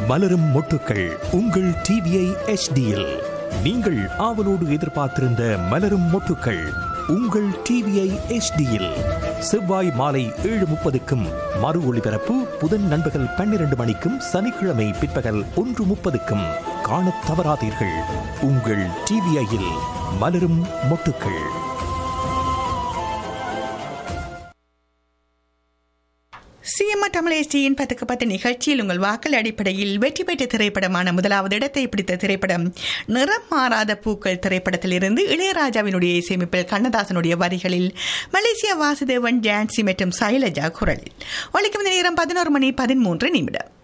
மலரும் மொட்டுக்கள் உங்கள் டிவிஐ எச்டியில் நீங்கள் ஆவலோடு எதிர்பார்த்திருந்த மலரும் மொட்டுக்கள் உங்கள் டிவிஐ எச்டியில் செவ்வாய் மாலை ஏழு முப்பதுக்கும் மறு ஒளிபரப்பு புதன் நண்பகல் பன்னிரண்டு மணிக்கும் சனிக்கிழமை பிற்பகல் ஒன்று முப்பதுக்கும் காணத் தவறாதீர்கள் உங்கள் டிவிஐயில் மலரும் மொட்டுக்கள் சிஎம்ஆர் தமிழ் எஸ்டியின் பத்துக்கு பத்து நிகழ்ச்சியில் உங்கள் வாக்கள் அடிப்படையில் வெற்றி பெற்ற திரைப்படமான முதலாவது இடத்தை பிடித்த திரைப்படம் நிறம் மாறாத பூக்கள் திரைப்படத்திலிருந்து இளையராஜாவினுடைய இசையமைப்பில் கண்ணதாசனுடைய வரிகளில் மலேசியா வாசுதேவன் ஜான்சி மற்றும் சைலஜா குரலில் ஒழிக்கும் நேரம் பதினோரு மணி பதிமூன்று நிமிடம்